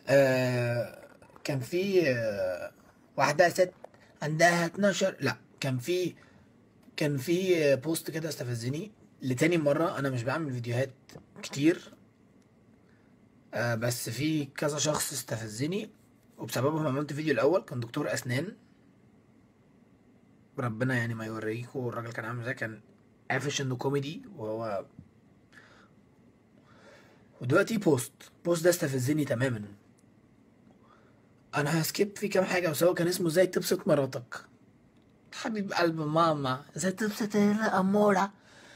آه كان في آه واحدة ست عندها 12 لا كان في كان في آه، بوست كده استفزني لتاني مرة أنا مش بعمل فيديوهات كتير آه بس في كذا شخص استفزني وبسببهم عملت فيديو الأول كان دكتور أسنان ربنا يعني ما يوريكوا الراجل كان عامل ازاي كان قافش انه كوميدي وهو ودلوقتي بوست بوست ده استفزني تماما انا هسكيب في كام حاجه بس هو كان اسمه ازاي تبسط مراتك حبيب قلب ماما ازاي تبسط الاموره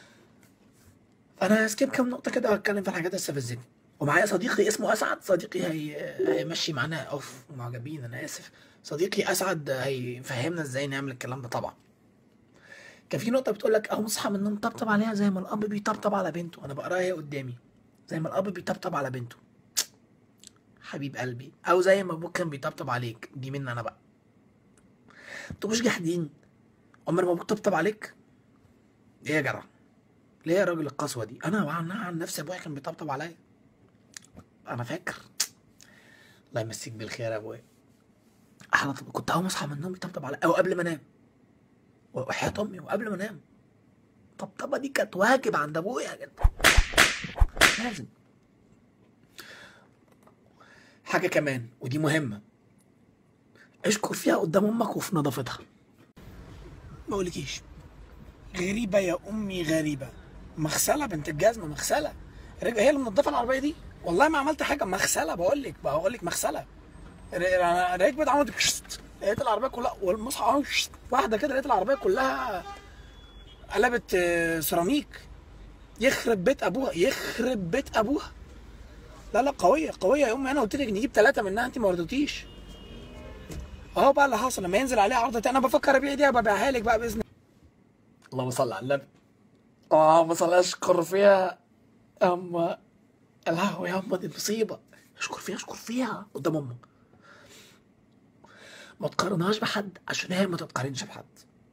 فانا هسكيب كام نقطه كده وهتكلم في الحاجات اللي استفزتني ومعايا صديقي اسمه اسعد صديقي هي... هيمشي معانا اوف معجبين انا اسف صديقي اسعد هيفهمنا ازاي نعمل الكلام ده طبعا كان في نقطه بتقول لك اهو اصحى من النوم طبطب عليها زي ما الاب بيطبطب على بنته انا بقراها هي قدامي زي ما الاب بيطبطب على بنته حبيب قلبي او زي ما ابوك كان بيطبطب عليك دي مني انا بقى انتوا مش جاحدين عمر ما ابوك طبطب عليك ليه يا جدع ليه يا راجل القسوه دي انا عن عن نفسي ابويا كان بيطبطب عليا انا فاكر الله يمسيك بالخير يا ابويا احنا طب كنت اول ما اصحى من النوم يطبطب عليا او قبل ما انام وحياة امي وقبل ما انام الطبطبه دي كانت واجب عند ابويا يا جدع لازم حاجه كمان ودي مهمه اشكر فيها قدام امك وفي نظافتها ما اقولكيش غريبه يا امي غريبه مغسله بنت الجزمه مغسله رجع هي اللي منضفه العربيه دي والله ما عملت حاجه مغسله بقول لك بقول لك مغسله ر- انا ركبت عملت شت. لقيت العربيه كلها والمصحف شت. واحده كده لقيت العربيه كلها قلبت آه، سيراميك يخرب بيت ابوها يخرب بيت ابوها لا لا قويه قويه يا امي انا قلت لك نجيب ثلاثه منها انت ما رضيتيش اهو بقى اللي حصل لما ينزل عليها عرض تاني انا بفكر ابيع دي ببيعها لك بقى باذن اللهم صل على النبي اللهم صل اشكر فيها اما الهو يا اما دي مصيبه اشكر فيها اشكر فيها قدام امك ما تقارنهاش بحد عشان هي ما تتقارنش بحد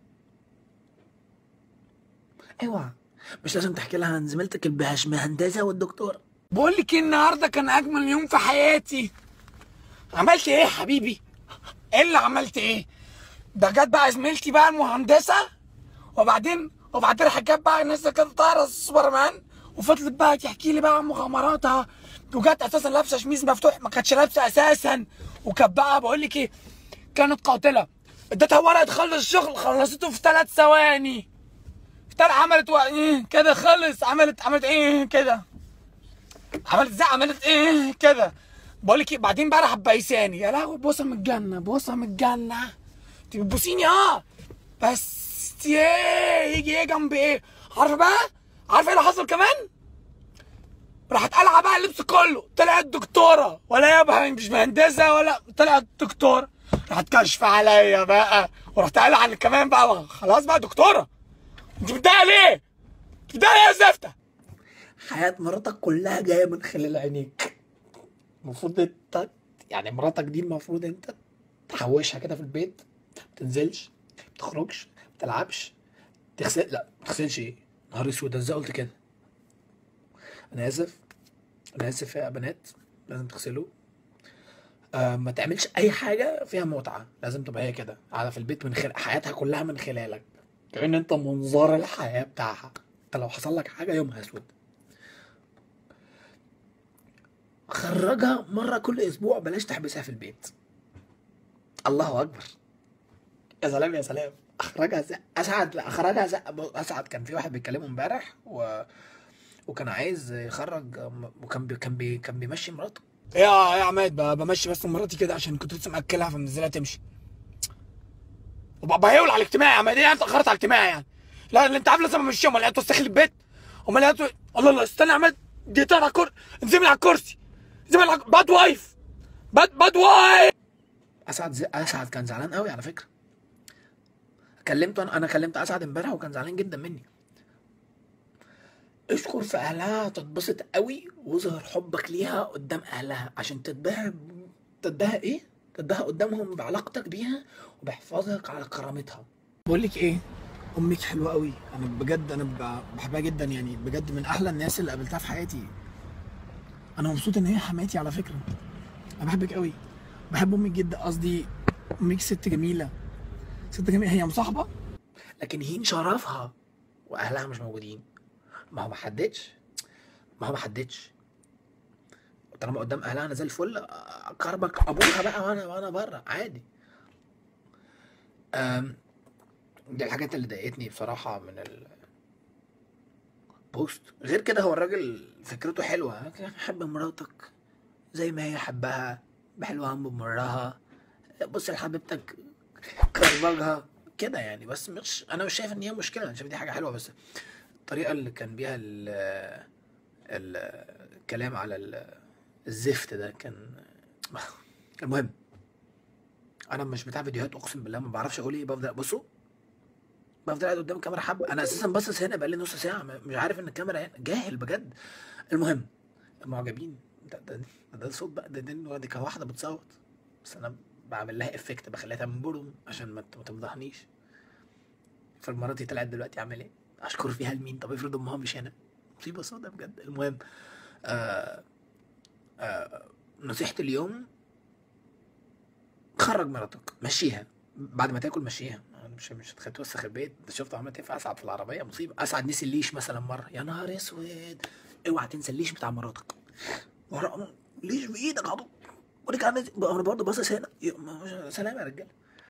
اوعى مش لازم تحكي لها عن زميلتك الباشمهندسه والدكتوره بقول لك إيه النهارده كان اجمل يوم في حياتي عملت ايه يا حبيبي ايه اللي عملت ايه ده جت بقى زميلتي بقى المهندسه وبعدين وبعدين حكت بقى الناس اللي كانت طايره سوبرمان وفضلت بقى تحكي لي بقى عن مغامراتها وجت اساسا لابسه شميز مفتوح ما كانتش لابسه اساسا وكانت بقى بقول لك ايه كانت قاتله اديتها ورقه تخلص الشغل خلصته في ثلاث ثواني في تلات عملت و... إيه كده خلص عملت عملت ايه كده عملت ازاي عملت ايه كده بقول لك ايه بعدين بقى راح بايساني يا لهوي بوسه من الجنه بوسه من الجنه انت بتبوسيني اه بس ايه يجي ايه جنب ايه عارفه بقى عارفه ايه اللي حصل كمان راحت قلعه بقى اللبس كله طلعت دكتوره ولا يابا مش مهندسه ولا طلعت دكتوره راحت كشف عليا بقى ورحت قلعه كمان بقى خلاص بقى دكتوره انت متضايقه ليه؟ انت متضايقه ليه يا زفته؟ حياة مراتك كلها جاية من خلال عينيك المفروض انت يعني مراتك دي المفروض انت تحوشها كده في البيت ما تنزلش ما تخرجش ما تلعبش تغسل لا ما تغسلش ايه نهار اسود ازاي قلت كده انا اسف انا اسف يا بنات لازم تغسلوا آه ما تعملش اي حاجه فيها متعه لازم تبقى هي كده قاعده في البيت من خلال حياتها كلها من خلالك كأن انت منظار الحياه بتاعها انت لو حصل لك حاجه يومها اسود خرجها مرة كل أسبوع بلاش تحبسها في البيت الله أكبر يا سلام يا سلام أخرجها ز... أسعد لا أخرجها ز... أسعد كان في واحد بيكلمه امبارح و... وكان عايز يخرج وكان بي... كان بي... كان بيمشي مراته يا يا عماد ب- بمشي بس مراتي كده عشان كنت لسه مأكلها فمنزلها تمشي وبهيول على الاجتماع يا عماد ايه انت اتاخرت على الاجتماع يعني لا اللي انت عارف لازم امشيها امال لقيته استخلي البيت امال لقيته الله الله استنى يا عماد دقيقتين على الكرسي انزل من على الكرسي انزل من على الك- باد وايف باد باد وايف أسعد ز... أسعد كان زعلان قوي على فكرة كلمته أنا أنا كلمت أسعد امبارح وكان زعلان جدا مني اشكر في أهلها تتبسط قوي واظهر حبك ليها قدام أهلها عشان تتباهى تتباهى إيه؟ تتباهى قدامهم بعلاقتك بيها وبحفاظك على كرامتها بقول لك إيه؟ أمك حلوة قوي أنا بجد أنا ب- بحبها جدا يعني بجد من أحلى الناس اللي قابلتها في حياتي أنا مبسوط إن هي حماتي على فكرة انا بحبك قوي بحب امك جدا قصدي امك ست جميله ست جميله هي مصاحبه لكن هين شرفها واهلها مش موجودين ما هو ما حددش ما هو ما حددش طالما قدام اهلها انا زي الفل اكرمك ابوها بقى وانا وانا بره عادي أم، دي الحاجات اللي ضايقتني بصراحه من ال بوست غير كده هو الراجل فكرته حلوه حب مراتك زي ما هي حبها بحلوها بمرها بص لحبيبتك كربجها كده يعني بس مش انا مش شايف ان هي مشكله انا شايف دي حاجه حلوه بس الطريقه اللي كان بيها ال ال الكلام على ال- الزفت ده كان المهم انا مش بتاع فيديوهات اقسم بالله ما بعرفش اقول ايه بفضل بصوا بفضل قاعد قدام الكاميرا حبه انا اساسا باصص هنا بقالي نص ساعه م- مش عارف ان الكاميرا هنا جاهل بجد المهم المعجبين ده ده ده, ده الصوت بقى ده, ده دي كان واحده بتصوت بس انا بعمل لها افكت بخليها تعمل بروم عشان ما ت- ما تفضحنيش فالمره دي طلعت دلوقتي اعمل ايه؟ اشكر فيها لمين؟ طب افرض امها مش هنا مصيبه سودا بجد المهم آه آه نصيحة اليوم خرج مراتك مشيها بعد ما تاكل مشيها مش مش هتخلي توسخ البيت انت شفت عملت ايه في اسعد في العربيه مصيبه اسعد نسي الليش مثلا مره يا نهار اسود اوعى تنسى الليش بتاع مراتك ورا- ليش بايدك عضو وريك عامل انا برضه باصص هنا يا- ما- سلام يا رجاله